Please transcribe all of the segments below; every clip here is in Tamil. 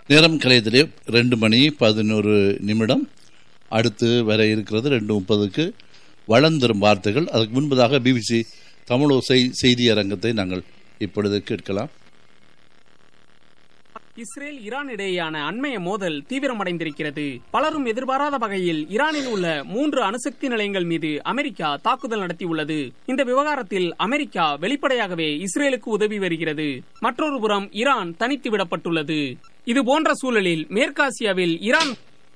நேரம் கலையத்திலே ரெண்டு மணி பதினோரு நிமிடம் அடுத்து வர இருக்கிறது ரெண்டு முப்பதுக்கு வளர்ந்தரும் வார்த்தைகள் அதுக்கு முன்பதாக பிபிசி தமிழோசை செய்தி அரங்கத்தை நாங்கள் இப்பொழுது கேட்கலாம் இஸ்ரேல் ஈரான் இடையேயான அண்மைய மோதல் தீவிரமடைந்திருக்கிறது பலரும் எதிர்பாராத வகையில் ஈரானில் உள்ள மூன்று அணுசக்தி நிலையங்கள் மீது அமெரிக்கா தாக்குதல் நடத்தியுள்ளது இந்த விவகாரத்தில் அமெரிக்கா வெளிப்படையாகவே இஸ்ரேலுக்கு உதவி வருகிறது மற்றொரு புறம் ஈரான் தனித்து விடப்பட்டுள்ளது இது போன்ற சூழலில் மேற்காசியாவில் ஈரான்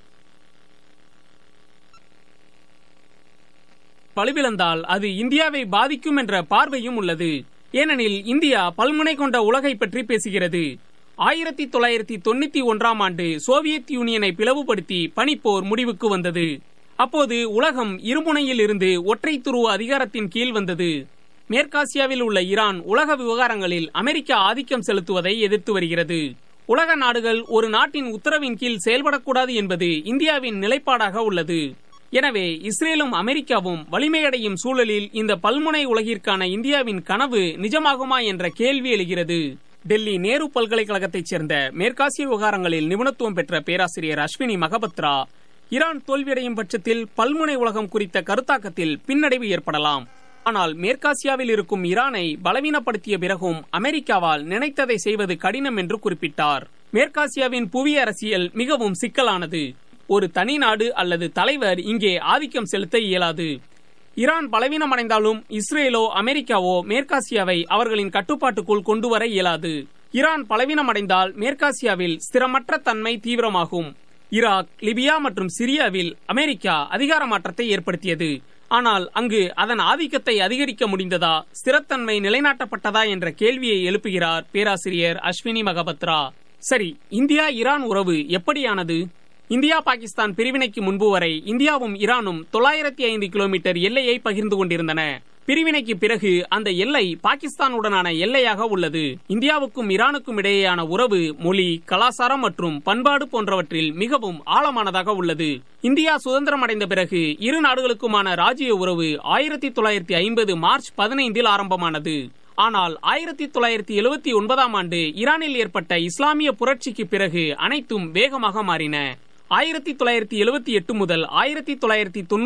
வலுவிழந்தால் அது இந்தியாவை பாதிக்கும் என்ற பார்வையும் உள்ளது ஏனெனில் இந்தியா பல்முனை கொண்ட உலகை பற்றி பேசுகிறது ஆயிரத்தி தொள்ளாயிரத்தி தொண்ணூத்தி ஒன்றாம் ஆண்டு சோவியத் யூனியனை பிளவுபடுத்தி பனிப்போர் முடிவுக்கு வந்தது அப்போது உலகம் இருமுனையில் இருந்து ஒற்றை துருவ அதிகாரத்தின் கீழ் வந்தது மேற்காசியாவில் உள்ள ஈரான் உலக விவகாரங்களில் அமெரிக்கா ஆதிக்கம் செலுத்துவதை எதிர்த்து வருகிறது உலக நாடுகள் ஒரு நாட்டின் உத்தரவின் கீழ் செயல்படக்கூடாது என்பது இந்தியாவின் நிலைப்பாடாக உள்ளது எனவே இஸ்ரேலும் அமெரிக்காவும் வலிமையடையும் சூழலில் இந்த பல்முனை உலகிற்கான இந்தியாவின் கனவு நிஜமாகுமா என்ற கேள்வி எழுகிறது டெல்லி நேரு பல்கலைக்கழகத்தைச் சேர்ந்த மேற்காசிய விவகாரங்களில் நிபுணத்துவம் பெற்ற பேராசிரியர் அஸ்வினி மகபத்ரா ஈரான் தோல்வியடையும் பட்சத்தில் பல்முனை உலகம் குறித்த கருத்தாக்கத்தில் பின்னடைவு ஏற்படலாம் ஆனால் மேற்காசியாவில் இருக்கும் ஈரானை பலவீனப்படுத்திய பிறகும் அமெரிக்காவால் நினைத்ததை செய்வது கடினம் என்று குறிப்பிட்டார் மேற்காசியாவின் புவி அரசியல் மிகவும் சிக்கலானது ஒரு தனி நாடு அல்லது தலைவர் இங்கே ஆதிக்கம் செலுத்த இயலாது ஈரான் பலவீனமடைந்தாலும் இஸ்ரேலோ அமெரிக்காவோ மேற்காசியாவை அவர்களின் கட்டுப்பாட்டுக்குள் கொண்டு வர இயலாது ஈரான் பலவீனமடைந்தால் மேற்காசியாவில் ஸ்திரமற்ற தன்மை தீவிரமாகும் ஈராக் லிபியா மற்றும் சிரியாவில் அமெரிக்கா அதிகார மாற்றத்தை ஏற்படுத்தியது ஆனால் அங்கு அதன் ஆதிக்கத்தை அதிகரிக்க முடிந்ததா ஸ்திரத்தன்மை நிலைநாட்டப்பட்டதா என்ற கேள்வியை எழுப்புகிறார் பேராசிரியர் அஸ்வினி மகபத்ரா சரி இந்தியா ஈரான் உறவு எப்படியானது இந்தியா பாகிஸ்தான் பிரிவினைக்கு முன்பு வரை இந்தியாவும் ஈரானும் தொள்ளாயிரத்தி ஐந்து கிலோமீட்டர் எல்லையை பகிர்ந்து கொண்டிருந்தன பிரிவினைக்கு பிறகு அந்த எல்லை பாகிஸ்தானுடனான எல்லையாக உள்ளது இந்தியாவுக்கும் ஈரானுக்கும் இடையேயான உறவு மொழி கலாச்சாரம் மற்றும் பண்பாடு போன்றவற்றில் மிகவும் ஆழமானதாக உள்ளது இந்தியா சுதந்திரம் அடைந்த பிறகு இரு நாடுகளுக்குமான ராஜ்ய உறவு ஆயிரத்தி தொள்ளாயிரத்தி ஐம்பது மார்ச் பதினைந்தில் ஆரம்பமானது ஆனால் ஆயிரத்தி தொள்ளாயிரத்தி எழுபத்தி ஒன்பதாம் ஆண்டு ஈரானில் ஏற்பட்ட இஸ்லாமிய புரட்சிக்கு பிறகு அனைத்தும் வேகமாக மாறின ஆயிரத்தி தொள்ளாயிரத்தி எழுபத்தி எட்டு முதல் ஆயிரத்தி தொள்ளாயிரத்தி தொண்ணூறு